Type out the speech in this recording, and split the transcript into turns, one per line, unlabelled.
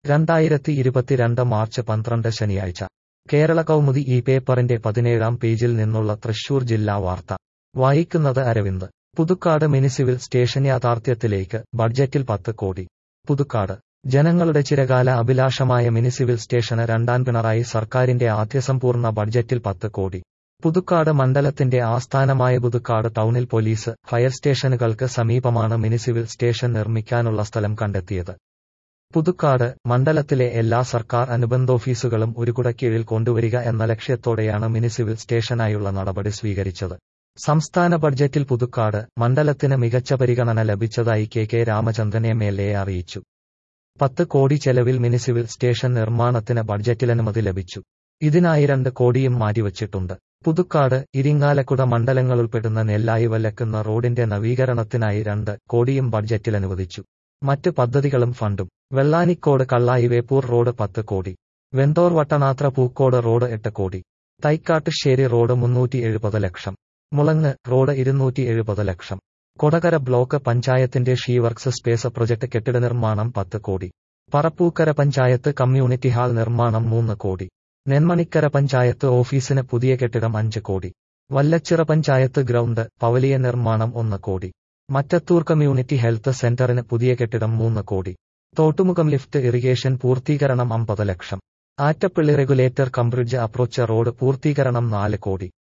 രണ്ടായിരത്തി ഇരുപത്തിരണ്ട് മാർച്ച് പന്ത്രണ്ട് ശനിയാഴ്ച കേരള കൗമുദി ഈ പേപ്പറിന്റെ പതിനേഴാം പേജിൽ നിന്നുള്ള തൃശൂർ ജില്ലാ വാർത്ത വായിക്കുന്നത് അരവിന്ദ് പുതുക്കാട് മിനിസിവിൽ സ്റ്റേഷൻ യാഥാർത്ഥ്യത്തിലേക്ക് ബഡ്ജറ്റിൽ പത്ത് കോടി പുതുക്കാട് ജനങ്ങളുടെ ചിരകാല അഭിലാഷമായ മിനിസിവിൽ സ്റ്റേഷന് രണ്ടാം പിണറായി സർക്കാരിന്റെ ആദ്യ സമ്പൂർണ്ണ ബഡ്ജറ്റിൽ പത്ത് കോടി പുതുക്കാട് മണ്ഡലത്തിന്റെ ആസ്ഥാനമായ പുതുക്കാട് ടൗണിൽ പോലീസ് ഫയർ സ്റ്റേഷനുകൾക്ക് സമീപമാണ് മിനിസിവിൽ സ്റ്റേഷൻ നിർമ്മിക്കാനുള്ള സ്ഥലം കണ്ടെത്തിയത് പുതുക്കാട് മണ്ഡലത്തിലെ എല്ലാ സർക്കാർ അനുബന്ധോഫീസുകളും ഒരു കുടക്കീഴിൽ കൊണ്ടുവരിക എന്ന ലക്ഷ്യത്തോടെയാണ് മിനിസിവിൽ സ്റ്റേഷനായുള്ള നടപടി സ്വീകരിച്ചത് സംസ്ഥാന ബഡ്ജറ്റിൽ പുതുക്കാട് മണ്ഡലത്തിന് മികച്ച പരിഗണന ലഭിച്ചതായി K K Ramachandran M L A അറിയിച്ചു പത്ത് കോടി ചെലവിൽ മിനിസിവിൽ സ്റ്റേഷൻ നിർമ്മാണത്തിന് ബഡ്ജറ്റിലനുമതി ലഭിച്ചു ഇതിനായി രണ്ട് കോടിയും മാറ്റിവച്ചിട്ടുണ്ട് പുതുക്കാട് ഇരിങ്ങാലക്കുട മണ്ഡലങ്ങളുൾപ്പെടുന്ന നെല്ലായി വല്ലക്കുന്ന റോഡിന്റെ നവീകരണത്തിനായി രണ്ട് കോടിയും ബഡ്ജറ്റിൽ അനുവദിച്ചു മറ്റ് പദ്ധതികളും ഫണ്ടും വെള്ളാനിക്കോട് കള്ളായി വേപ്പൂർ റോഡ് പത്ത് കോടി വെന്തോർ വട്ടനാത്ര പൂക്കോട് റോഡ് എട്ട് കോടി തൈക്കാട്ടുശ്ശേരി റോഡ് മുന്നൂറ്റി എഴുപത് ലക്ഷം മുളങ്ങ് റോഡ് ഇരുന്നൂറ്റി എഴുപത് ലക്ഷം കൊടകര ബ്ലോക്ക് പഞ്ചായത്തിന്റെ ഷീ വർക്സ് സ്പേസ് പ്രൊജക്ട് കെട്ടിട നിർമ്മാണം പത്ത് കോടി പറപ്പൂക്കര പഞ്ചായത്ത് കമ്മ്യൂണിറ്റി ഹാൾ നിർമ്മാണം മൂന്ന് കോടി നെന്മണിക്കര പഞ്ചായത്ത് ഓഫീസിന് പുതിയ കെട്ടിടം അഞ്ച് കോടി വല്ലച്ചിറ പഞ്ചായത്ത് ഗ്രൗണ്ട് പവലിയ നിർമ്മാണം ഒന്ന് കോടി മറ്റത്തൂർ കമ്മ്യൂണിറ്റി ഹെൽത്ത് സെന്ററിന് പുതിയ കെട്ടിടം മൂന്ന് കോടി തോട്ടുമുഖം ലിഫ്റ്റ് ഇറിഗേഷൻ പൂർത്തീകരണം അമ്പത് lakh Attappilly regulator cum bridge approach road പൂർത്തീകരണം നാല് കോടി